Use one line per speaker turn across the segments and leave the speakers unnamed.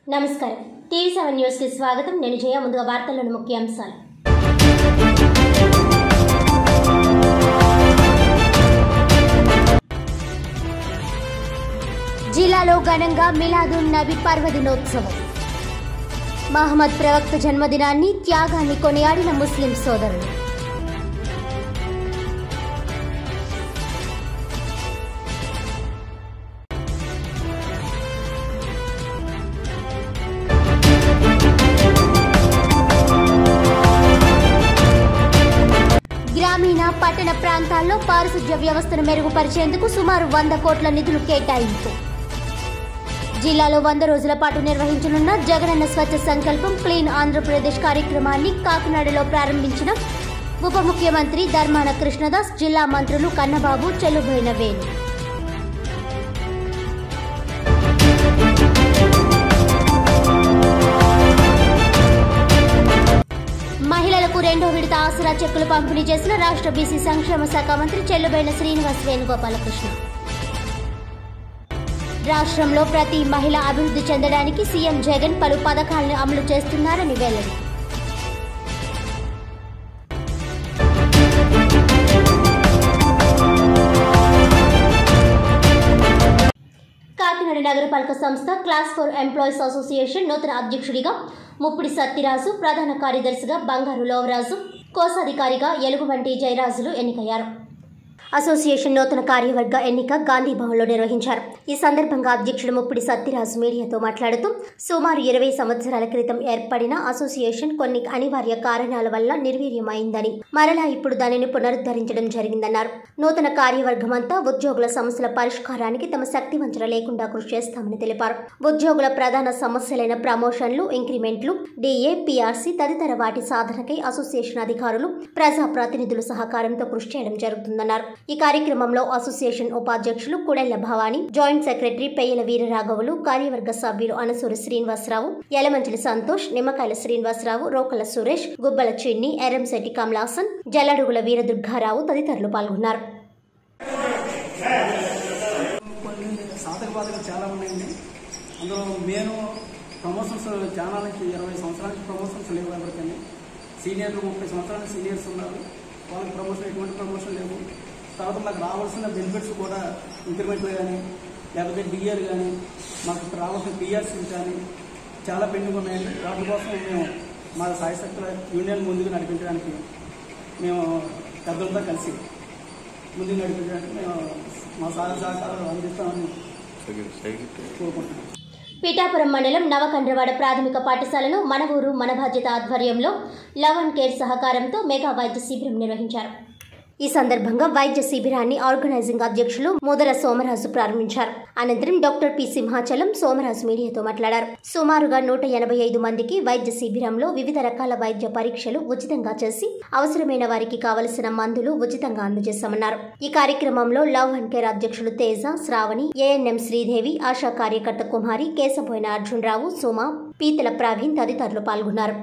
నమస్కారం TV seven news కి స్వాగతం నేను జయ ముందుగా వార్తల్లోని ముఖ్యాంశాలు జిల్లాలో ఘనంగా మిలాదున్ నబీ పర్వదినోత్సవం మహమ్మద్ ప్రవక్త జన్మదినాన్ని త్యాగాన్ని కొనియాడిన ముస్లిం సోదరులు గ్రామీణ పట్టణ ప్రాంతాల్లో పారిశుధ్య వ్యవస్థను మెరుగుపరిచేందుకు సుమారు వంద కోట్ల నిధులు కేటాయింపు జిల్లాలో వంద రోజుల పాటు నిర్వహించనున్న జగనన్న స్వచ్ఛ సంకల్పం క్లీన్ ఆంధ్రప్రదేశ్ కార్యక్రమాన్ని కాకినాడలో ప్రారంభించిన ఉప ముఖ్యమంత్రి ధర్మాన కృష్ణదాస్ జిల్లా మంత్రులు కన్నబాబు చెల్లుబోయిన వేణు మహిళలకు రెండో విడత ఆసరా చెక్కులు పంపిణీ చేసిన రాష్ట్ర బీసీ సంక్షేమ శాఖ మంత్రి చెల్లుబైన శ్రీనివాస్ వేణుగోపాలకృష్ణ రాష్ట్రంలో ప్రతి మహిళ అభివృద్ధి చెందడానికి సీఎం జగన్ పలు పథకాలను అమలు చేస్తున్నారని వెల్లడి కాకినాడ నగరపాలక సంస్థ క్లాస్ ఫోర్ ఎంప్లాయీస్ అసోసియేషన్ నూతన అధ్యక్షుడిగా ముప్పిడి సత్యరాజు ప్రధాన కార్యదర్శిగా బంగారు లోవరాజు కోశాధికారిగా ఎలుగుబంటి జయరాజులు ఎన్నికయ్యారు అసోసియేషన్ నూతన కార్యవర్గ ఎన్నిక గాంధీ భవన్లో నిర్వహించారు ఈ సందర్భంగా అధ్యక్షుడు ముప్పిడి సత్యరాజు మీడియాతో మాట్లాడుతూ సుమారు ఇరవై సంవత్సరాల క్రితం ఏర్పడిన అసోసియేషన్ కొన్ని అనివార్య కారణాల వల్ల నిర్వీర్యమైందని మరలా ఇప్పుడు దానిని పునరుద్ధరించడం జరిగిందన్నారు నూతన కార్యవర్గం అంతా ఉద్యోగుల సమస్యల పరిష్కారానికి తమ శక్తి వంచన లేకుండా కృషి చేస్తామని తెలిపారు ఉద్యోగుల ప్రధాన సమస్యలైన ప్రమోషన్లు ఇంక్రిమెంట్లు డిఏ పిఆర్సీ తదితర వాటి సాధనకై అసోసియేషన్ అధికారులు ప్రజా ప్రతినిధుల సహకారంతో కృషి చేయడం జరుగుతుందన్నారు ఈ కార్యక్రమంలో అసోసియేషన్ ఉపాధ్యక్షులు కుడెళ్ల భవానీ జాయింట్ సెక్రటరీ పెయ్యల వీరరాఘవులు కార్యవర్గ సభ్యులు అనసూరి శ్రీనివాసరావు యలమంచిలి సంతోష్ నిమ్మకాయల శ్రీనివాసరావు రోకల సురేష్ గుబ్బల చిన్ని ఎర్రంశెట్టి కమలాసన్ జల్లడుగుల వీరదుర్గారావు తదితరులు పాల్గొన్నారు
కొన్ని సాధక బాధలు చాలా ఉన్నాయండి అందులో నేను ప్రమోషన్స్ చాలా నుంచి ఇరవై సంవత్సరాల నుంచి ప్రమోషన్స్ లేవు ఎవరికని సీనియర్లు ముప్పై సంవత్సరాల నుంచి సీనియర్స్ ఉన్నారు వాళ్ళకి ప్రమోషన్ ఎటువంటి ప్రమోషన్ లేవు తర్వాత మాకు రావాల్సిన బెనిఫిట్స్ కూడా ఇంక్రిమెంట్లు కానీ లేకపోతే డిఆర్ కానీ మాకు రావాల్సిన పిఆర్సీ కానీ చాలా పెండింగ్ ఉన్నాయండి వాటి కోసం మేము మా సాయశక్తుల యూనియన్ ముందుకు నడిపించడానికి మేము పెద్దలతో కలిసి ముందుకు నడిపించడానికి మేము మా సహాయ సహకారాలు అందిస్తామని కోరుకుంటున్నాం
పిఠాపురం మండలం నవకండ్రవాడ ప్రాథమిక పాఠశాలలో మన ఊరు మన బాధ్యత ఆధ్వర్యంలో లవ్ అండ్ కేర్ సహకారంతో మెగా వైద్య శిబిరం నిర్వహించారు ఈ సందర్భంగా వైద్య శిబిరాన్ని ఆర్గనైజింగ్ అధ్యక్షులు ముదర సోమరాజు ప్రారంభించారు అనంతరం డాక్టర్ పి సింహాచలం సోమరాజు మీడియాతో మాట్లాడారు సుమారుగా నూట ఎనభై ఐదు మందికి వైద్య శిబిరంలో వివిధ రకాల వైద్య పరీక్షలు ఉచితంగా చేసి అవసరమైన వారికి కావలసిన మందులు ఉచితంగా అందజేశామన్నారు ఈ కార్యక్రమంలో లవ్ అండ్ కేర్ అధ్యక్షులు తేజ శ్రావణి ఏఎన్ఎం శ్రీదేవి ఆశా కార్యకర్త కుమారి కేశబోయిన అర్జునరావు సుమ పీతల ప్రవీణ్ తదితరులు పాల్గొన్నారు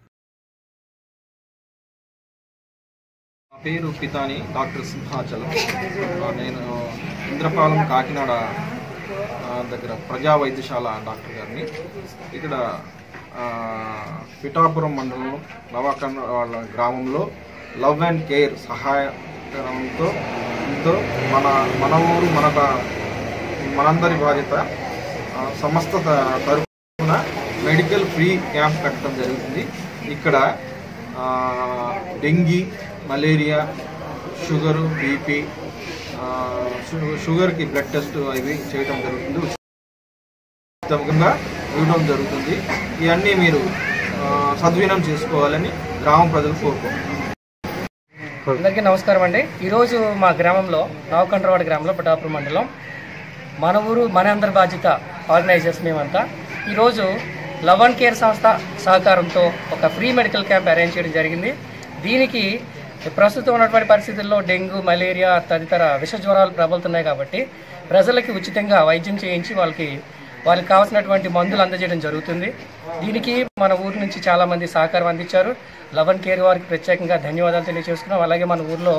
నా పేరు పితాని డాక్టర్ సింహాచలం ఆ, నేను ఇంద్రపాలెం కాకినాడ ఆ, దగ్గర ప్రజా వైద్యశాల డాక్టర్ గారిని ఇక్కడ ఆ, పిఠాపురం మండలం నవాకండ వాళ్ళ గ్రామంలో లవ్ అండ్ కేర్ సహాయకరంతో ఎంతో మన మన ఊరు మన బా- మనందరి బాధ్యత ఆ, సంస్థ త- తరఫున మెడికల్ ఫ్రీ క్యాంప్ కట్టడం జరుగుతుంది ఇక్కడ ఆ, డెంగీ మలేరియా షుగరు బీపీ షుగర్కి బ్లడ్ టెస్ట్ అవి చేయడం జరుగుతుంది ఉచితంగా ఇవ్వడం జరుగుతుంది ఇవన్నీ మీరు ఆ, సద్వినియోగం చేసుకోవాలని గ్రామ ప్రజలు కోరుకుంటున్నారు
అందరికీ నమస్కారం అండి ఈరోజు మా గ్రామంలో రావుకండ్రవాడ గ్రామంలో పటాపురం మండలం మన ఊరు మన అందరి బాధ్యత ఆర్గనైజర్స్ మేమంతా ఈరోజు లవ్ అండ్ కేర్ సంస్థ సహకారంతో ఒక ఫ్రీ మెడికల్ క్యాంప్ అరేంజ్ చేయడం జరిగింది దీనికి ప్రస్తుతం ఉన్నటువంటి పరిస్థితుల్లో డెంగ్యూ మలేరియా తదితర విష జ్వరాలు ప్రబలుతున్నాయి కాబట్టి ప్రజలకి ఉచితంగా వైద్యం చేయించి వాళ్ళకి వాళ్ళకి కావాల్సినటువంటి మందులు అందజేయడం జరుగుతుంది దీనికి మన ఊరు నుంచి చాలా మంది సహకారం అందించారు లవన్ కేర్ వారికి ప్రత్యేకంగా ధన్యవాదాలు తెలియజేసుకున్నాం అలాగే మన ఊర్లో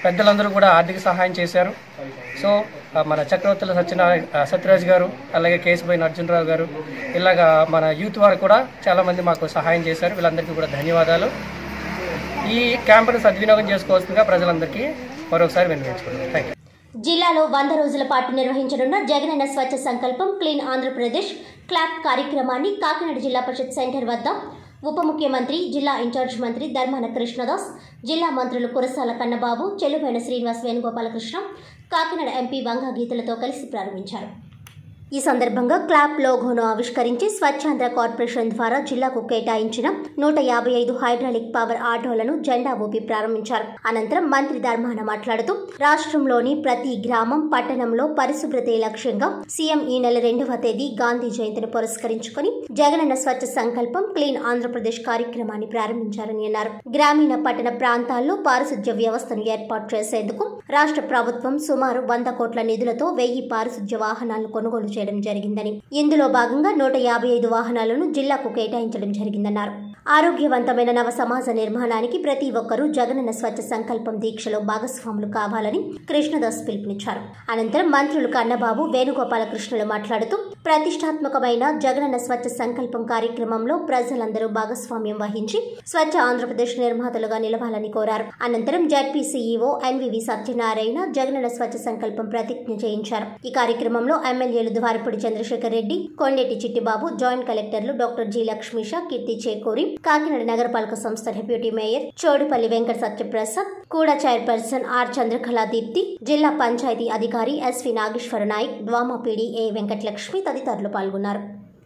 పెద్దలందరూ కూడా ఆర్థిక సహాయం చేశారు సో ఆ, మన చక్రవర్తుల సత్యనారాయణ ఆ, సత్యరాజ్ గారు అలాగే కేశబోయిన అర్జునరావు గారు ఇలాగా మన యూత్ వారు కూడా చాలామంది మాకు సహాయం చేశారు వీళ్ళందరికీ కూడా ధన్యవాదాలు ఈ క్యాంపును సద్వినియోగం చేసుకోవాల్సిందిగా ప్రజలందరికీ మరొకసారి వినియోగించుకుంటున్నాను థ్యాంక్ యూ
జిల్లాలో వంద రోజుల పాటు నిర్వహించనున్న జగనన్న స్వచ్ఛ సంకల్పం క్లీన్ ఆంధ్రప్రదేశ్ క్లాప్ కార్యక్రమాన్ని కాకినాడ జిల్లా పరిషత్ సెంటర్ వద్ద ఉప ముఖ్యమంత్రి జిల్లా ఇన్ఛార్జ్ మంత్రి ధర్మాన కృష్ణదాస్ జిల్లా మంత్రులు కురసాల కన్నబాబు చెల్లుబైన శ్రీనివాస్ వేణుగోపాలకృష్ణ కాకినాడ ఎంపీ వంగా గీతలతో కలిసి ప్రారంభించారు ఈ సందర్భంగా క్లాప్ లోగోను ఆవిష్కరించి స్వచ్ఛాంధ్ర కార్పొరేషన్ ద్వారా జిల్లాకు కేటాయించిన నూట యాభై ఐదు హైడ్రాలిక్ పవర్ ఆటోలను జెండా ఊపి ప్రారంభించారు అనంతరం మంత్రి ధర్మాన మాట్లాడుతూ రాష్ట్రంలోని ప్రతి గ్రామం పట్టణంలో పరిశుభ్రతే లక్ష్యంగా సీఎం ఈ నెల రెండవ తేదీ గాంధీ జయంతిని పురస్కరించుకొని జగనన్న స్వచ్ఛ సంకల్పం క్లీన్ ఆంధ్రప్రదేశ్ కార్యక్రమాన్ని ప్రారంభించారని అన్నారు గ్రామీణ పట్టణ ప్రాంతాల్లో పారిశుధ్య వ్యవస్థను ఏర్పాటు చేసేందుకు రాష్ట్ర ప్రభుత్వం సుమారు వంద కోట్ల నిధులతో వెయ్యి పారిశుధ్య వాహనాలను కొనుగోలు చేయడం జరిగిందని ఇందులో భాగంగా నూట యాభై ఐదు వాహనాలను జిల్లాకు కేటాయించడం జరిగిందన్నారు ఆరోగ్యవంతమైన నవ సమాజ నిర్మాణానికి ప్రతి ఒక్కరూ జగనన్న స్వచ్ఛ సంకల్పం దీక్షలో భాగస్వాములు కావాలని కృష్ణదాస్ పిలుపునిచ్చారు అనంతరం మంత్రులు కన్నబాబు వేణుగోపాలకృష్ణులు మాట్లాడుతూ ప్రతిష్టాత్మకమైన జగనన్న స్వచ్ఛ సంకల్పం కార్యక్రమంలో ప్రజలందరూ భాగస్వామ్యం వహించి స్వచ్ఛ ఆంధ్రప్రదేశ్ నిర్మాతలుగా నిలవాలని కోరారు అనంతరం ZP CEO NVV Satyanarayana Jagananna Swachha Sankalpam ప్రతిజ్ఞ చేయించారు ఈ కార్యక్రమంలో ఎమ్మెల్యేలు ద్వారపూడి చంద్రశేఖర్ రెడ్డి కొండేటి చిట్టిబాబు జాయింట్ కలెక్టర్లు డాక్టర్ జి లక్ష్మీష కీర్తి చేకూరి కాకినాడ నగరపాలక సంస్థ డిప్యూటీ మేయర్ చోడుపల్లి వెంకట సత్యప్రసాద్ కూడా చైర్పర్సన్ ఆర్ చంద్రకళా దీప్తి జిల్లా పంచాయతీ అధికారి SV Nageswara Nayak DWMA PD A Venkatalakshmi తదితరులు పాల్గొన్నారు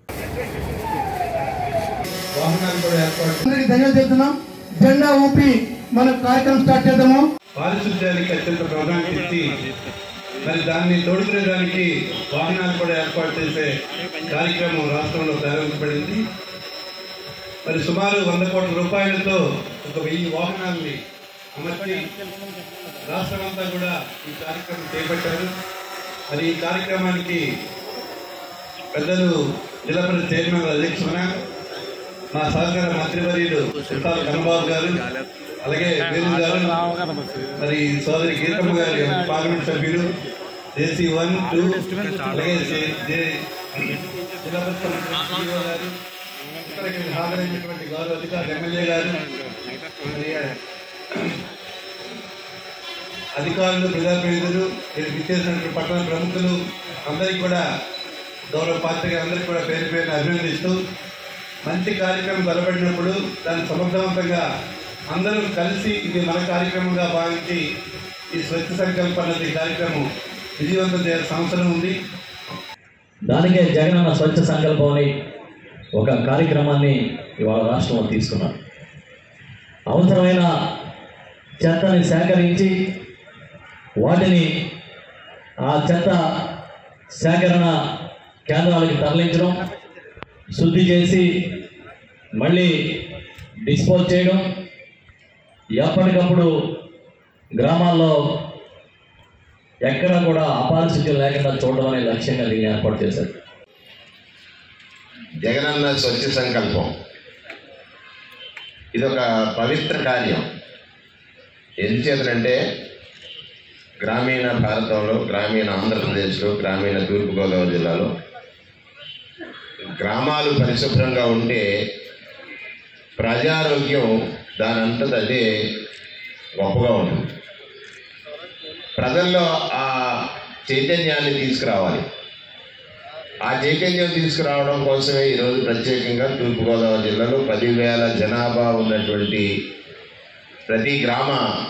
వాహనాలు కూడా ఏర్పాటు
అందరికి ధన్యవాదాలు చెప్తున్నాం జెండా ఊపి మన కార్యక్రమం స్టార్ట్ చేద్దాము
పారిశుద్ధ్యానికి అత్యంత ప్రాధాన్యత ఇచ్చి మరి దాన్ని తోడుకునేదానికి వాహనాలు కూడా ఏర్పాటు చేసే కార్యక్రమం రాష్ట్రంలో ప్రారంభించబడింది మరి సుమారు వంద కోట్ల రూపాయలతో ఒక వెయ్యి వాహనాలని అమర్చి రాష్ట్రమంతా కూడా ఈ కార్యక్రమం చేపట్టారు మరి ఈ కార్యక్రమానికి పెద్దలు జిల్లా పరిషత్ చైర్మన్ గారి అధ్యక్షున మా సహకార మంత్రివర్యులు సుల్తాన్ కన్నబాబు గారు అలాగే వేణు గారు మరి సోదరి గీతమ్మ గారు పార్లమెంట్ సభ్యులు జేసీ వన్ టూ అలాగే జే- జే- జిల్లా పరిషత్ మంత్రి CEO గారు ఇక్కడికి హాజరైనటువంటి గౌరవ అధికారులు ఎమ్మెల్యే గారు మరి అధికారులు ప్రజాప్రతినిధులు ఇక్కడ విచ్చేసినటువంటి పట్టణ ప్రముఖులు అందరికీ కూడా గౌరవ పాత్రిక అందరికీ కూడా పేరు పేరున అభినందిస్తూ మంచి కార్యక్రమం బలపడినప్పుడు దాన్ని సమర్థవంతంగా అందరూ కలిసి ఇది మన కార్యక్రమంగా భావించి ఈ స్వచ్ఛ సంకల్ప అన్నది కార్యక్రమం విజయవంతం చేయాల్సిన అవసరం ఉంది
దానికే జగనన్న స్వచ్ఛ సంకల్పం అని ఒక కార్యక్రమాన్ని ఇవాళ రాష్ట్రంలో తీసుకున్నారు అవసరమైన చెత్తని సేకరించి వాటిని ఆ చెత్త సేకరణ కేంద్రాలకు తరలించడం శుద్ధి చేసి మళ్ళీ డిస్పోజ్ చేయడం ఎప్పటికప్పుడు గ్రామాల్లో ఎక్కడ కూడా అపారిశుద్ధ్యం లేకుండా చూడడం అనే లక్ష్యంగా దీన్ని ఏర్పాటు చేశారు
జగనన్న స్వచ్ఛ సంకల్పం ఇది ఒక పవిత్ర కార్యం ఎందుచేతనంటే గ్రామీణ భారతంలో గ్రామీణ ఆంధ్రప్రదేశ్లో గ్రామీణ తూర్పుగోదావరి జిల్లాలో గ్రామాలు పరిశుభ్రంగా ఉంటే ప్రజారోగ్యం దాని అంతటా అదే గొప్పగా ఉంటుంది ప్రజల్లో ఆ చైతన్యాన్ని తీసుకురావాలి ఆ చైతన్యం తీసుకురావడం కోసమే ఈరోజు ప్రత్యేకంగా తూర్పుగోదావరి జిల్లాలో పదివేల జనాభా ఉన్నటువంటి ప్రతి గ్రామ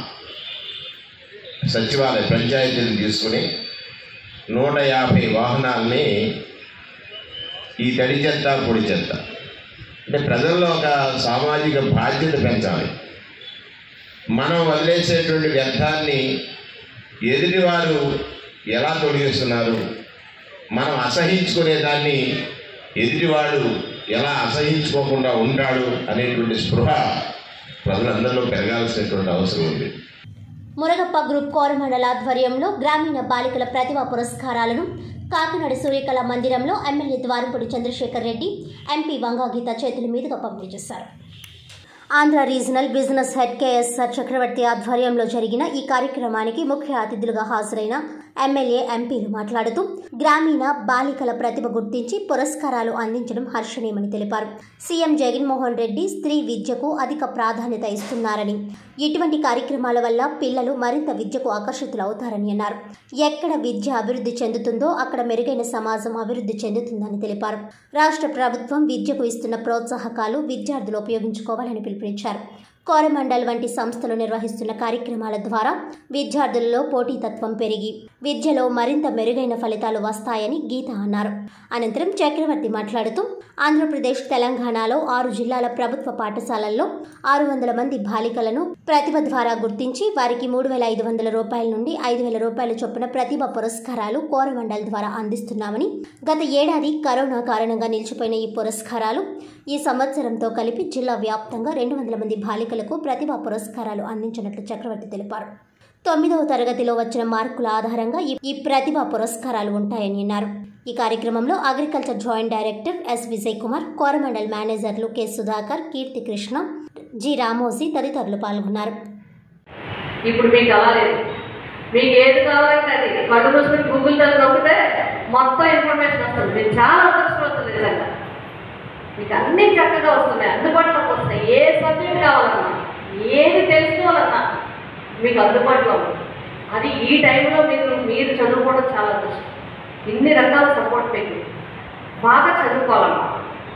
సచివాలయ పంచాయతీలు తీసుకుని నూట యాభై వాహనాల్ని ఈ తడి చెత్త పొడి చెత్త అంటే ప్రజల్లో ఒక సామాజిక బాధ్యత పెంచాలి మనం వదిలేసేటువంటి వ్యర్థాన్ని ఎదుటివారు ఎలా తొలగిస్తున్నారు మనం అసహించుకునే దాన్ని ఎదుటివాడు ఎలా అసహించుకోకుండా ఉంటాడు అనేటువంటి స్పృహ ప్రజలందరిలో పెరగాల్సినటువంటి అవసరం ఉంది
మురగప్ప గ్రూప్ కోరమండల ఆధ్వర్యంలో గ్రామీణ బాలికల ప్రతిభా పురస్కారాలను కాకినాడ సూర్యకళ మందిరంలో ఎమ్మెల్యే ద్వారంపూడి చంద్రశేఖర్ రెడ్డి ఎంపీ వంగా గీత చేతుల మీదుగా పంపిణీ చేశారు Andhra regional business head KSR Chakravarthi ఆధ్వర్యంలో జరిగిన ఈ కార్యక్రమానికి ముఖ్య అతిథులుగా హాజరైన ఎమ్మెల్యే ఎంపీలు మాట్లాడుతూ గ్రామీణ బాలికల ప్రతిభ గుర్తించి పురస్కారాలు అందించడం హర్షణీయమని తెలిపారు సీఎం జగన్మోహన్ రెడ్డి స్త్రీ విద్యకు అధిక ప్రాధాన్యత ఇస్తున్నారని ఇటువంటి కార్యక్రమాల వల్ల పిల్లలు మరింత విద్యకు ఆకర్షితులవుతారని అన్నారు ఎక్కడ విద్య అభివృద్ధి చెందుతుందో అక్కడ మెరుగైన సమాజం అభివృద్ధి చెందుతుందని తెలిపారు రాష్ట్ర ప్రభుత్వం విద్యకు ఇస్తున్న ప్రోత్సాహకాలు విద్యార్థులు ఉపయోగించుకోవాలని పిలుపునిచ్చారు కోరమండల్ వంటి సంస్థలు నిర్వహిస్తున్న కార్యక్రమాల ద్వారా విద్యార్థులలో పోటీతత్వం పెరిగి విద్యలో మరింత మెరుగైన ఫలితాలు వస్తాయని గీత అన్నారు అనంతరం చక్రవర్తి మాట్లాడుతూ ఆంధ్రప్రదేశ్ తెలంగాణలో ఆరు జిల్లాల ప్రభుత్వ పాఠశాలల్లో ఆరు వందల మంది బాలికలను ప్రతిభ ద్వారా గుర్తించి వారికి మూడు వేల ఐదు వందల రూపాయల నుండి ఐదు వేల రూపాయల చొప్పున ప్రతిభ పురస్కారాలు కోరమండల్ ద్వారా అందిస్తున్నామని గత ఏడాది కరోనా కారణంగా నిలిచిపోయిన ఈ పురస్కారాలు ఈ సంవత్సరంతో కలిపి జిల్లా వ్యాప్తంగా రెండు వందల మంది బాలికలకు ప్రతిభా పురస్కారాలు అందించినట్లు చక్రవర్తి తెలిపారు తొమ్మిదవ తరగతిలో వచ్చిన మార్కుల ఆధారంగా ఈ- ఈ ప్రతిభా పురస్కారాలు ఉంటాయని అన్నారు ఈ కార్యక్రమంలో agriculture joint director S Vijay Kumar Coromandel మేనేజర్లు కె సుధాకర్ కీర్తి కృష్ణ జి రామోజీ తదితరులు పాల్గొన్నారు
ఇప్పుడు మీకు అలా లేదు మీకు ఏది కావాలంటే అది కళ్ళు మూసుకుని గూగుల్ తల్లి నొక్కితే మొత్తం ఇన్ఫర్మేషన్ వస్తుంది మీరు చాలా అదృష్టవంతులు నిజంగా మీకు అన్ని చక్కగా వస్తున్నాయి అందుబాటులోకి వస్తున్నాయి ఏ సబ్జెక్ట్ కావాలన్నా ఏది తెలుసుకోవాలన్నా మీకు అందుబాటులో ఉంది అది ఈ టైంలో మీరు మీరు చదువుకోవడం చాలా అదృష్టం ఇన్ని రకాల సపోర్ట్ మీకు బాగా చదువుకోవాలమ్మా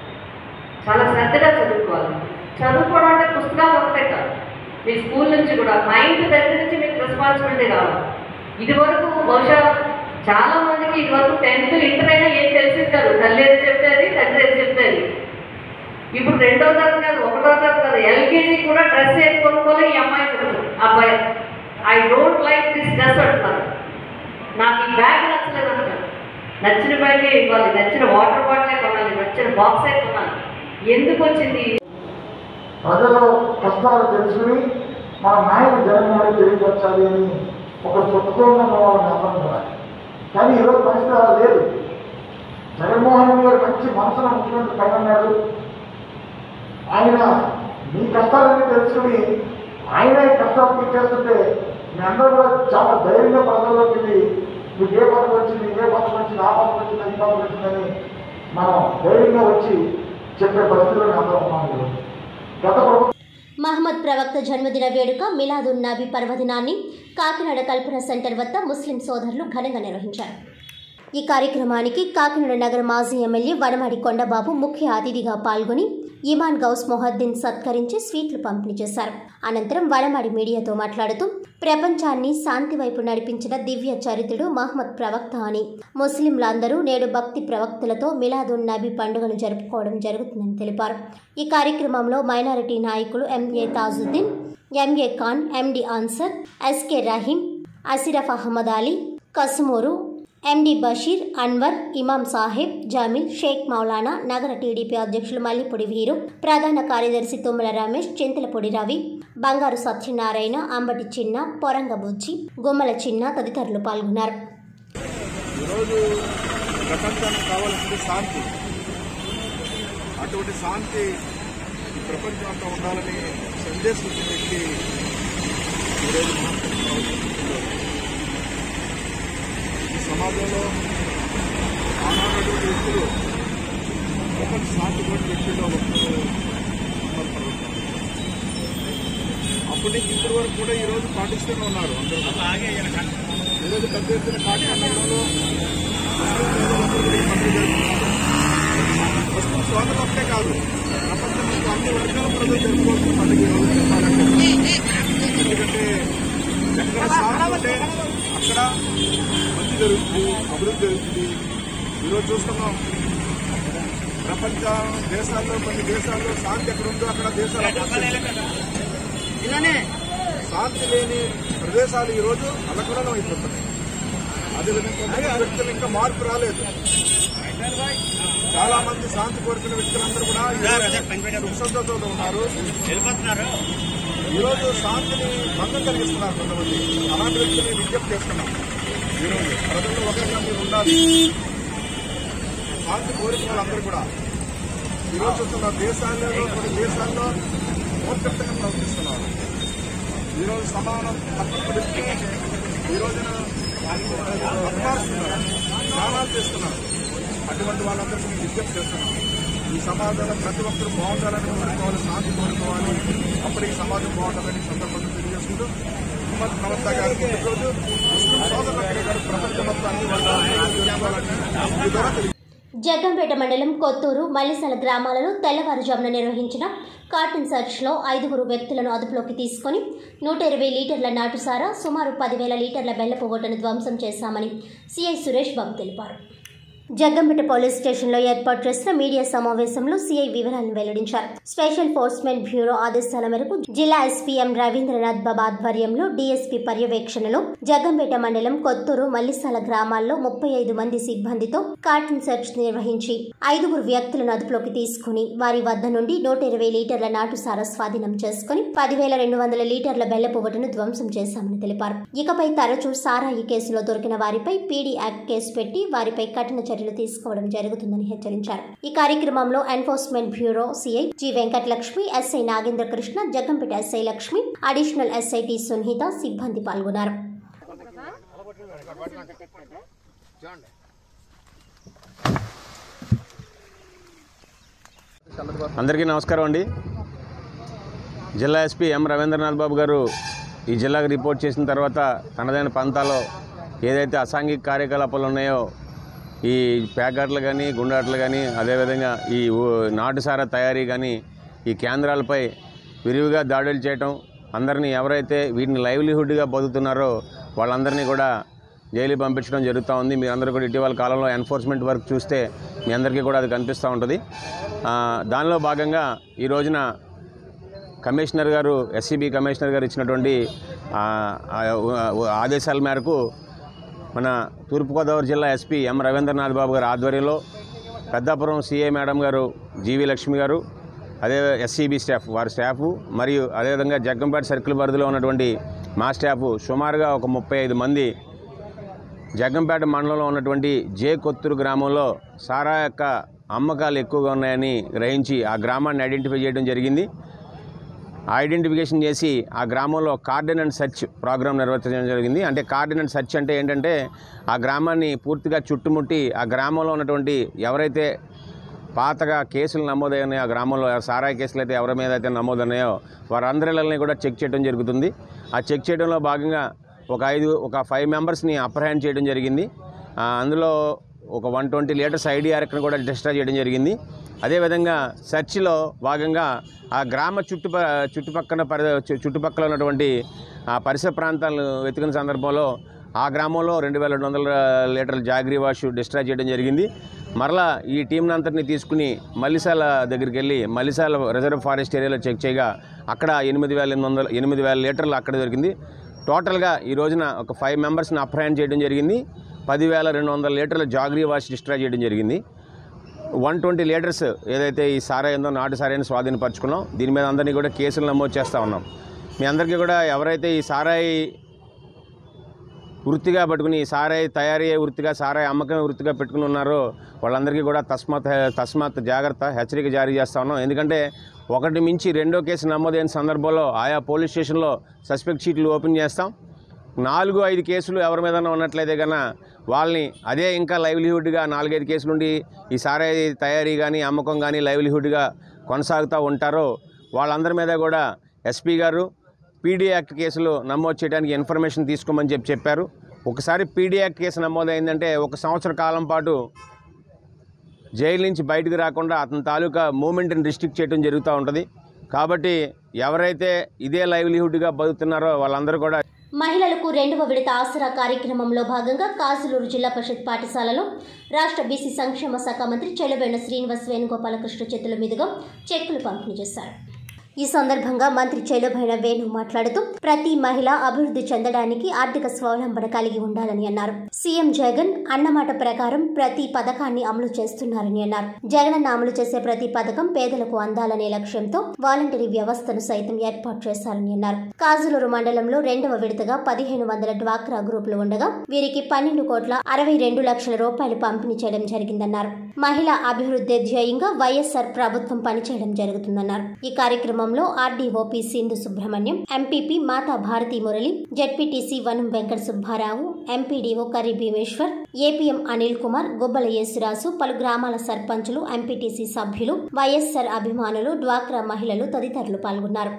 చాలా శ్రద్ధగా చదువుకోవాలి చదువుకోవడం అంటే పుస్తకాలు ఒకటే కాదు మీ స్కూల్ నుంచి కూడా నైన్త్ దగ్గర నుంచి మీకు రెస్పాన్సిబిలిటీ రావాలి ఇది వరకు బహుశా చాలా మందికి ఇది వరకు టెన్త్ ఇంటర్ అయినా ఏం తెలిసింది కాదు తల్లి ఏది చెప్తేది తండ్రి ఏది చెప్తేది ఇప్పుడు రెండో తరగతి కాదు ఒకటో తరగతి కాదు ఎల్కేజీ కూడా డ్రెస్ ఏది కొనుక్కోవాలి ఈ అమ్మాయి చెప్తుంది అబ్బాయి I don't like this dress అంటున్నారు నాకు ఈ బ్యాగ్ నచ్చలేదు అంటారు నచ్చిన బ్యాగే ఇవ్వాలి నచ్చిన వాటర్ బాటిలే కొనాలి నచ్చిన బాక్సే కొనాలి ఎందుకు వచ్చింది
ప్రజల కష్టాలు తెలుసుకుని మన నాయకుడు జగన్మోహన్ తెలియపరచాలి అని ఒక చెప్పుకోవడం వాళ్ళని అందరం కానీ ఈరోజు పరిస్థితి అలా లేదు జగన్మోహన్ రెడ్డి గారు మంచి మనసున ముఖ్యమంత్రి పైన ఉన్నాడు ఆయన మీ కష్టాలన్నీ తెలుసుకుని ఆయన ఈ కష్టాలు తీర్చేస్తుంటే మీ అందరూ కూడా చాలా ధైర్యంగా ప్రజల్లోకి వెళ్ళి మీకు ఏ పథకం వచ్చింది ఏ పథకం వచ్చింది ఆ పథకం వచ్చింది ఈ పథకం వచ్చిందని మనం ధైర్యంగా వచ్చి చెప్పే పరిస్థితిలో అందరం ఉన్నాం ఈరోజు. గత ప్రభుత్వం
మహమ్మద్ ప్రవక్త జన్మదిన వేడుక మిలాదున్ నబీ పర్వదినాన్ని కాకినాడ కల్పన సెంటర్ వద్ద ముస్లిం సోదరులు ఘనంగా నిర్వహించారు ఈ కార్యక్రమానికి కాకినాడ నగర మాజీ ఎమ్మెల్యే వనమాడి కొండబాబు ముఖ్య అతిథిగా పాల్గొని ఇమాన్ గౌస్ మొహద్దీన్ సత్కరించి స్వీట్లు పంపిణీ చేశారు అనంతరం వనమాడి మీడియాతో మాట్లాడుతూ ప్రపంచాన్ని శాంతి వైపు నడిపించిన దివ్య చరిత్రుడు మహమ్మద్ ప్రవక్త అని ముస్లింలందరూ నేడు భక్తి ప్రవక్తలతో మిలాదున్ నబీ పండుగను జరుపుకోవడం జరుగుతుందని తెలిపారు ఈ కార్యక్రమంలో మైనారిటీ నాయకులు MA Tajuddin MA Khan MD Ansar SK Rahim Ashraf Ahmed Ali Kasumuru MD Basheer Anwar Imam Saheb Jameel Sheikh Maulana నగర టీడీపీ అధ్యక్షులు మల్లిపొడి వీరు ప్రధాన కార్యదర్శి తుమ్మల రమేష్ చింతలపొడి రవి బంగారు సత్యనారాయణ అంబటి చిన్న పొరంగ బుజ్జి గుమ్మల చిన్న తదితరులు పాల్గొన్నారు
ఈరోజు ప్రపంచానికి కావాల్సింది శాంతి అటువంటి శాంతి ఈ ప్రపంచం అంతా ఉండాలని సందేశం ఇచ్చిన వ్యక్తి ఈరోజు మహాత్మా గాంధీ. ఈ సమాజంలో ఆనాడటువంటి వ్యక్తులు ప్రపంచ శాంతి కోటి వ్యక్తుల్లో ఒకరు మహమ్మద్ ప్రవక్త. అప్పటి నుంచి ఇప్పటి వరకు కూడా ఈ రోజు పాటిస్తూనే ఉన్నారు అందరూ ఈరోజు పెద్ద ఎత్తున కాకినాడ నగరంలో ముస్లిం సోదరులు ఒకటే కాదు ప్రపంచంలో అన్ని వర్గాల ప్రజలు జరుపుకోవాల్సిన పండుగ ఈ రోజు చెప్పాలంటే ఎందుకంటే ఎక్కడ శాంతి ఉంటే అక్కడ మంచి జరుగుతుంది అభివృద్ధి జరుగుతుంది ఈరోజు చూస్తున్నాం ప్రపంచ దేశాల్లో కొన్ని దేశాల్లో శాంతి ఎక్కడ ఉందో అక్కడ దేశాలు అభివృద్ధి ఇలానే శాంతి లేని ప్రదేశాలు ఈ రోజు అలకడలం అయిపోతున్నాయి అదేవిధంగా కొంతమంది వ్యక్తులు ఇంకా మార్పు రాలేదు చాలా మంది శాంతి కోరుకునే వ్యక్తులందరూ కూడా ఈ రోజు సుఖసంతోషంతో ఉన్నారు ఈ రోజు శాంతిని భంగం కలిగిస్తున్నారు కొంతమంది అలాంటి వ్యక్తుల్ని విజ్ఞప్తి చేస్తున్నాం ఈరోజు ప్రజల్లో ఒకరిగా మీరు ఉండాలి శాంతి కోరిన వాళ్ళందరూ కూడా ఈరోజు చూస్తున్న దేశాల్లో కొన్ని దేశాల్లో మూర్ఖత్వంగా ప్రవర్తిస్తున్నారు ఈరోజు సమానం పక్కన పెట్టి ఈ రోజున అపమారుస్తున్నారు స్నానాలు చేస్తున్నారు అటువంటి వాళ్ళందరికీ నేను విజ్ఞప్తి చేస్తున్నాను ఈ సమాజంలో ప్రతి ఒక్కరు బాగుండాలని కోరుకోవాలి శాంతి కోరుకోవాలి అప్పుడు ఈ సమాజం బాగుంటుందని ఈ సందర్భంగా తెలియజేసుకుంటూ శ్రీమతి ప్రవర్త గారి పుట్టినరోజు ముస్లిం సోదరులందరూ గారు ప్రపంచ మొత్తం అన్ని వర్గాలను చేసుకోవాలని ఈ ద్వారా తెలియ
జగ్గంపేట మండలం కొత్తూరు మల్లిసల గ్రామాలలో తెల్లవారుజామున నిర్వహించిన కార్టన్ సెర్చ్లో ఐదుగురు వ్యక్తులను అదుపులోకి తీసుకొని నూట ఇరవై లీటర్ల నాటుసారా సుమారు పదివేల లీటర్ల బెల్లపుగొట్టను ధ్వంసం చేశామని సిఐ సురేష్ బాబు తెలిపారు జగ్గంపేట పోలీస్ స్టేషన్లో ఏర్పాటు చేసిన మీడియా సమావేశంలో సీఐ వివరాలను వెల్లడించారు స్పెషల్ ఫోర్స్మెంట్ బ్యూరో ఆదేశాల మేరకు జిల్లా ఎస్పీఎం రవీంద్రనాథ్ బాబు ఆధ్వర్యంలో డీఎస్పీ పర్యవేక్షణలో జగ్గంపేట మండలం కొత్తూరు మల్లిసాల గ్రామాల్లో ముప్పై ఐదు మంది సిబ్బందితో కార్టన్ సెర్చ్ నిర్వహించి ఐదుగురు వ్యక్తులను అదుపులోకి తీసుకుని వారి వద్ద నుండి నూట ఇరవై లీటర్ల నాటుసారా స్వాధీనం చేసుకుని పదివేల రెండు వందల లీటర్ల బెల్లపువ్వటను ధ్వంసం చేశామని తెలిపారు ఇకపై తరచూ సారాయి కేసులో దొరికిన వారిపై పీడీ యాక్ట్ కేసు పెట్టి వారిపై కఠిన చర్యలు తీసుకోవడం జరుగుతుందని హెచ్చరించారు ఈ కార్యక్రమంలో enforcement bureau CI G Venkatalakshmi SI Nagendra Krishna Jaggampeta SI Lakshmi additional SI T Sunitha సిబ్బంది పాల్గొన్నారు
అందరికీ నమస్కారం అండి జిల్లా ఎస్పీ ఎం రవీంద్రనాథ్ బాబు గారు ఈ జిల్లాకు రిపోర్ట్ చేసిన తర్వాత తనదైన పంతాలో ఏదైతే అసాంఘిక కార్యకలాపాలు ఉన్నాయో ఈ ప్యాకెట్లు కానీ గుండాట్లు కానీ అదేవిధంగా ఈ ఊ- నాటుసారా తయారీ కానీ ఈ కేంద్రాలపై విరివిగా దాడులు చేయటం అందరినీ ఎవరైతే వీటిని లైవ్లీహుడ్గా బతుకుతున్నారో వాళ్ళందరినీ కూడా జైలు పంపించడం జరుగుతూ ఉంది మీరందరూ కూడా ఇటీవల కాలంలో ఎన్ఫోర్స్మెంట్ వర్క్ చూస్తే మీ అందరికీ కూడా అది కనిపిస్తూ ఉంటుంది ఆ, దానిలో భాగంగా ఈ రోజున కమిషనర్ గారు ఎస్సీబీ కమిషనర్ గారు ఇచ్చినటువంటి ఆ, ఆ, ఆదేశాల మేరకు మన తూర్పుగోదావరి జిల్లా ఎస్పీ ఎం రవీంద్రనాథ్ బాబు గారి ఆధ్వర్యంలో పెద్దాపురం సిఐ మేడం గారు జీవి లక్ష్మి గారు అదే ఎస్సీబీ స్టాఫ్ వారి స్టాఫ్ మరియు అదేవిధంగా జగ్గంపేట సర్కిల్ పరిధిలో ఉన్నటువంటి మా స్టాఫ్ సుమారుగా ఒక ముప్పై ఐదు మంది జగ్గంపేట మండలంలో ఉన్నటువంటి జే కొత్తూరు గ్రామంలో సారా యొక్క అమ్మకాలు ఎక్కువగా ఉన్నాయని గ్రహించి ఆ గ్రామాన్ని ఐడెంటిఫై చేయడం జరిగింది ఐడెంటిఫికేషన్ చేసి ఆ గ్రామంలో కార్డన్ అండ్ సెర్చ్ ప్రోగ్రాం నిర్వర్తించడం జరిగింది అంటే కార్డన్ అండ్ సెర్చ్ అంటే ఏంటంటే ఆ గ్రామాన్ని పూర్తిగా చుట్టుముట్టి ఆ గ్రామంలో ఉన్నటువంటి ఎవరైతే పాతగా కేసులు నమోదయ్యాయో ఆ గ్రామంలో సారాయి కేసులు అయితే ఎవరి మీద అయితే నమోదన్నాయో వారందరిని కూడా చెక్ చేయడం జరుగుతుంది ఆ చెక్ చేయడంలో భాగంగా ఒక ఐదు ఒక ఫైవ్ మెంబర్స్ని అప్రహెండ్ చేయడం జరిగింది ఆ, అందులో ఒక వన్ ట్వంటీ లీటర్స్ ఐడిఆర్ని కూడా డిస్ట్రా చేయడం జరిగింది అదేవిధంగా సెర్చ్లో భాగంగా ఆ గ్రామ చుట్టుప చుట్టుపక్కల పరి చు- చుట్టుపక్కల ఉన్నటువంటి ఆ పరిసర ప్రాంతాలను వెతికిన సందర్భంలో ఆ గ్రామంలో రెండు వేల రెండు వందల లీటర్ల జాగ్రీ వాష్ డిస్ట్రాయ్ చేయడం జరిగింది మరలా ఈ టీంని అంతటిని తీసుకుని మల్లిసాల దగ్గరికి వెళ్ళి మల్లిసాల రిజర్వ్ ఫారెస్ట్ ఏరియాలో చెక్ చేయగా అక్కడ ఎనిమిది వేల ఎనిమిది వందల ఎనిమిది వేల లీటర్లు అక్కడ దొరికింది టోటల్గా ఈ రోజున ఒక ఫైవ్ మెంబర్స్ని అప్రహెండ్ చేయడం జరిగింది పదివేల రెండు వందల లీటర్ల జాగ్రీ వాష్ డిస్ట్రాయ్ చేయడం జరిగింది వన్ ట్వంటీ లీటర్స్ ఏదైతే ఈ సారా ఏందో నాటు సారాయిని స్వాధీనపరచుకున్నాం దీని మీద అందరినీ కూడా కేసులు నమోదు చేస్తూ ఉన్నాం మీ అందరికీ కూడా ఎవరైతే ఈ సారాయి వృత్తిగా పట్టుకుని ఈ సారాయి తయారీ వృత్తిగా సారాయి అమ్మకం వృత్తిగా పెట్టుకుని ఉన్నారో వాళ్ళందరికీ కూడా తస్మాత్ తస్మాత్ జాగ్రత్త హెచ్చరిక జారీ చేస్తా ఉన్నాం ఎందుకంటే ఒకటి మించి రెండో కేసు నమోదైన సందర్భంలో ఆయా పోలీస్ స్టేషన్లో సస్పెక్ట్ షీట్లు ఓపెన్ చేస్తాం నాలుగు ఐదు కేసులు ఎవరి మీద ఉన్నట్లయితే కన్నా వాళ్ళని అదే ఇంకా లైవ్లీహుడ్గా నాలుగైదు కేసులు ఉండి ఈ సారాయి తయారీ కానీ అమ్మకం కానీ లైవ్లీహుడ్గా కొనసాగుతూ ఉంటారో వాళ్ళందరి మీద కూడా ఎస్పీ గారు పీడీ యాక్ట్ కేసులు నమోదు చేయడానికి ఇన్ఫర్మేషన్ తీసుకోమని చెప్పి చెప్పారు ఒకసారి పీడీ యాక్ట్ కేసు నమోదైందంటే ఒక సంవత్సర కాలం పాటు జైలు నుంచి బయటకు రాకుండా అతని తాలూకా మూమెంట్ని రిస్ట్రిక్ట్ చేయడం జరుగుతూ ఉంటుంది కాబట్టి ఎవరైతే ఇదే లైవ్లీహుడ్గా బతుకుతున్నారో వాళ్ళందరూ కూడా
మహిళలకు రెండవ విడత ఆసరా కార్యక్రమంలో భాగంగా కాసులూరు జిల్లా పరిషత్ పాఠశాలలో రాష్ట్ర బీసీ సంక్షేమ శాఖ మంత్రి చెలబెండ శ్రీనివాస్ వేణుగోపాలకృష్ణ చేతుల మీదుగా చెక్కులు పంపిణీ చేశారు ఈ సందర్భంగా మంత్రి చెలుబైన వేణు మాట్లాడుతూ ప్రతి మహిళ అభివృద్ధి చెందడానికి ఆర్థిక స్వావలంబన కలిగి ఉండాలని అన్నారు సీఎం జగన్ అన్నమాట ప్రకారం ప్రతి పథకాన్ని అమలు చేస్తున్నారని అన్నారు జగనన్న అమలు చేసే ప్రతి పథకం పేదలకు అందాలనే లక్ష్యంతో వాలంటరీ వ్యవస్థను సైతం ఏర్పాటు చేశారని అన్నారు కాజులూరు మండలంలో రెండవ విడతగా పదిహేను వందల డ్వాక్రా గ్రూపులు ఉండగా వీరికి పన్నెండు కోట్ల అరవై రెండు లక్షల రూపాయలు పంపిణీ చేయడం జరిగిందన్నారు మహిళా అభివృద్ధి ధ్యేయంగా వైఎస్ఆర్ ప్రభుత్వం పనిచేయడం జరుగుతుందన్నారు ఈ కార్యక్రమంలో కార్యక్రమంలో RDO P Sindhu Subrahmanyam MPP Mata Bharathi Murali ZPTC Vanam Venkata Subbarao MPDO Karri Bhimeswar APM Anil Kumar Gobbala Yesuraju పలు గ్రామాల సర్పంచులు ఎంపీటీసీ సభ్యులు వైఎస్ఆర్ అభిమానులు డ్వాక్రా మహిళలు తదితరులు పాల్గొన్నారు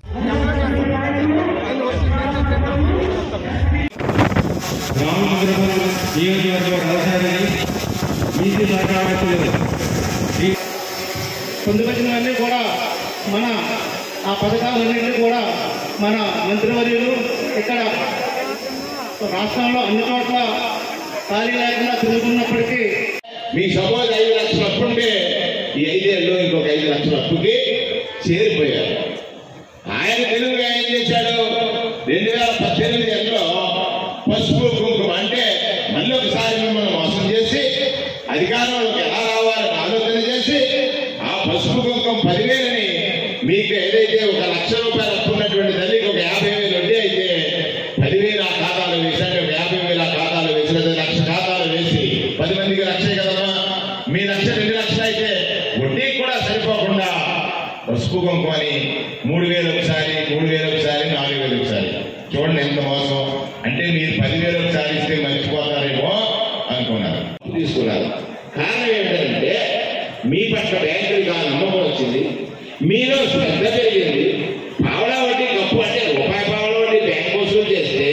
రామచంద్రపురం నియోజకవర్గ రాజధాని బీసీ శాఖాధ్యక్షులు శ్రీ పొందుపరిచినవన్నీ కూడా మన ఆ పథకాలన్నింటినీ కూడా మన మంత్రివర్యులు ఇక్కడ రాష్ట్రంలో అన్ని చోట్ల ఖాళీ లేకుండా తిరుగుతున్నప్పటికీ
మీ సపోజ్ ఐదు లక్షల అప్పు ఉంటే ఈ ఐదేళ్ళు ఇంకొక ఐదు లక్షల అప్పుకి చేరిపోయారు ఆయన తెలుగుగా ఏం చేశాడు రెండు వేల పద్దెనిమిది ఎన్నో పసుపు కుంకుమ అంటే మళ్ళీ ఒకసారి మిమ్మల్ని మోసం చేసి అధికారంలోకి ఎలా రావాలని ఆలోచన చేసి ఆ పసుపు కుంకుమ పదివేలని మీకు ఏదైతే ఒక లక్ష రూపాయలు అప్పు ఉన్నటువంటి తల్లికి ఒక యాభై వేలు వడ్డీ అయితే పదివేలు ఆ ఖాతాలో వేసాడు ఒక యాభై వేలు ఆ ఖాతాలో వేసిన లక్ష ఖాతాలు వేసి పది మందికి లక్షే కదమ్మా మీ లక్ష రెండు లక్షలు అయితే వడ్డీ కూడా సరిపోకుండా పసుపు కుంకుమని మూడు వేలు ఒకసారి మూడు వేలు ఒకసారి నాలుగు వేలు ఒకసారి చూడండి ఎంత మోసం అంటే మీరు పదివేలు ఒకసారి ఇస్తే మర్చిపోతారేమో అనుకున్నారు తీసుకున్నారు కారణం ఏంటంటే మీ పట్ల బ్యాంకులకు ఆ నమ్మకం వచ్చింది మీలో శ్రద్ధ పెరిగింది పావలా వడ్డీ కప్పు అంటే రూపాయి పావలా వడ్డీ బ్యాంక్ వసూలు చేస్తే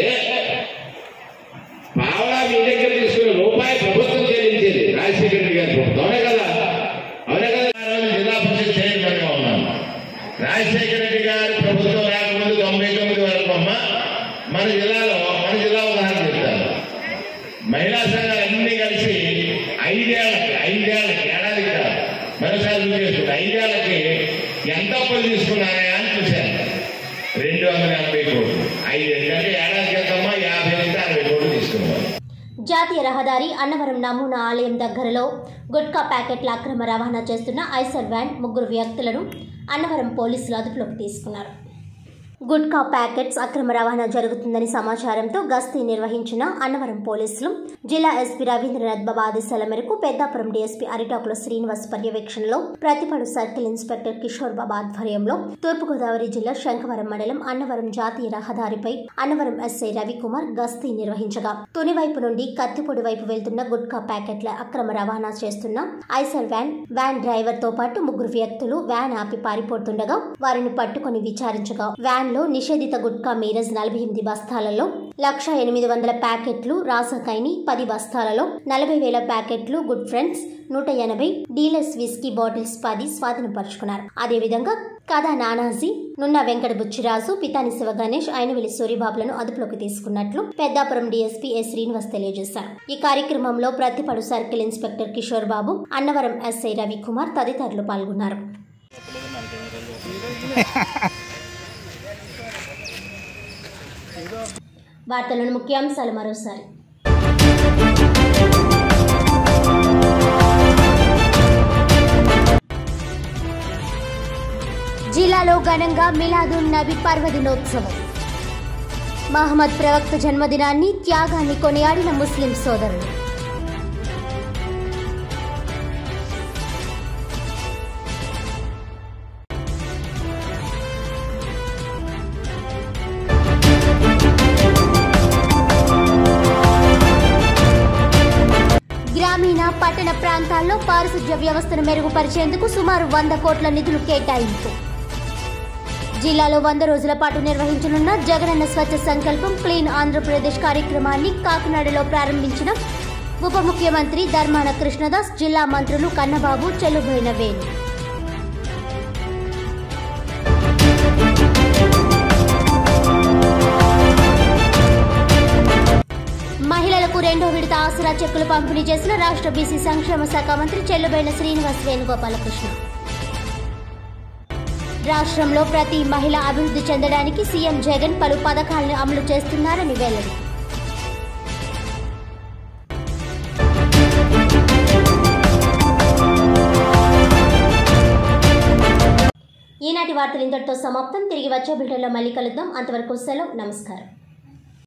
పావలా మీ దగ్గర తీసుకున్న రూపాయి ప్రభుత్వం చెల్లించేది రాజశేఖర రెడ్డి గారి ప్రభుత్వం అవునే కదా అవునే కదా ఆ రోజు జిల్లా పరిషత్ చైర్మన్ గా ఉన్నాను రాజశేఖర రెడ్డి గారి ప్రభుత్వం రాకముందు తొంభై తొమ్మిది వరకు అమ్మ మన జిల్లాలో మన జిల్లా ఉదాహరణ చెప్తాను మహిళా సంఘాలు అన్ని కలిసి ఐదేళ్లకి ఐదేళ్లకి ఏడాదికి కాదు మరోసారి గుర్తు చేసుకుంటే ఐదేళ్లకి ఎంత అప్పులు తీసుకున్నారా అని చూశాను రెండు వందల ఎనభై కోట్లు ఐదేళ్ళు అంటే ఏడాదికి ఎంతమ్మా యాభై నుంచి అరవై కోట్లు తీసుకున్నారు
జాతీయ రహదారి అన్నవరం నమూనా ఆలయం దగ్గరలో గుట్కా ప్యాకెట్ల అక్రమ రవాణా చేస్తున్న ఐసర్ వ్యాన్ ముగ్గురు వ్యక్తులను అన్నవరం పోలీసులు అదుపులోకి తీసుకున్నారు గుట్కా ప్యాకెట్స్ అక్రమ రవాణా జరుగుతుందని సమాచారంతో గస్తీ నిర్వహించిన అన్నవరం పోలీసులు జిల్లా ఎస్పీ రవీంద్రనాథ్ బాబా ఆదేశాల మేరకు పెద్దాపురం డీఎస్పీ అరిటాకుల శ్రీనివాస్ పర్యవేక్షణలో ప్రతిపడు సర్కిల్ ఇన్స్పెక్టర్ కిషోర్ బాబా ఆధ్వర్యంలో తూర్పుగోదావరి జిల్లా శంఖవరం మండలం అన్నవరం జాతీయ రహదారిపై అన్నవరం ఎస్ఐ రవికుమార్ గస్తీ నిర్వహించగా తుని వైపు నుండి కత్తిపొడి వైపు వెళ్తున్న గుట్కా ప్యాకెట్ల అక్రమ రవాణా చేస్తున్న ఐసర్ వ్యాన్ వ్యాన్ డ్రైవర్ తో పాటు ముగ్గురు వ్యక్తులు వ్యాన్ ఆపి పారిపోతుండగా వారిని పట్టుకొని విచారించగా వ్యాన్ లో నిషేధిత గుట్కా మీరజ్ నలభై ఎనిమిది బస్తాలలో లక్ష ఎనిమిది వందల ప్యాకెట్లు రాసకైని పది బస్తాలలో నలభై వేల ప్యాకెట్లు గుడ్ ఫ్రెండ్స్ నూట ఎనభై డీలర్స్ విస్కీ బాటిల్స్ పది స్వాధీనపరుచుకున్నారు అదేవిధంగా కథా నానాజీ నున్న వెంకట బుచ్చిరాజు పితాని శివ గణేష్ అయినవెల్లి సూరిబాబులను అదుపులోకి తీసుకున్నట్లు పెద్దాపురం డీఎస్పీ ఎస్ శ్రీనివాస్ తెలియజేశారు ఈ కార్యక్రమంలో Prathipadu circle inspector Kishore Babu Annavaram SI Ravikumar తదితరులు పాల్గొన్నారు వార్తలను ముఖ్యాంశాలు మరోసారి జిల్లాలో ఘనంగా మిలాదున్ నబీ పర్వదినోత్సవం మహమ్మద్ ప్రవక్త జన్మదినాన్ని త్యాగాన్ని కొనియాడిన ముస్లిం సోదరులు గ్రామీణ పట్టణ ప్రాంతాల్లో పారిశుధ్య వ్యవస్థను మెరుగుపరిచేందుకు సుమారు వంద కోట్ల నిధులు కేటాయింపు జిల్లాలో వంద రోజుల పాటు నిర్వహించనున్న జగనన్న స్వచ్ఛ సంకల్పం క్లీన్ ఆంధ్రప్రదేశ్ కార్యక్రమాన్ని కాకినాడలో ప్రారంభించిన ఉప ముఖ్యమంత్రి ధర్మాన కృష్ణదాస్ జిల్లా మంత్రులు కన్నబాబు చెల్లుబోయిన వేణు మహిళలకు రెండో విడత ఆసరా చెక్కులు పంపిణీ చేసిన రాష్ట్ర బీసీ సంక్షేమ శాఖ మంత్రి చెల్లుబైన శ్రీనివాస్ వేణుగోపాలకృష్ణ రాష్ట్రంలో ప్రతి మహిళ అభివృద్ధి చెందడానికి సీఎం జగన్ పలు పథకాలను అమలు చేస్తున్నారని వెల్లడి ఈనాటి వార్తలు ఇంతటితో సమాప్తం తిరిగి వచ్చే బిల్టన్లో మళ్ళీ కలుద్దాం అంతవరకు సెలవు నమస్కారం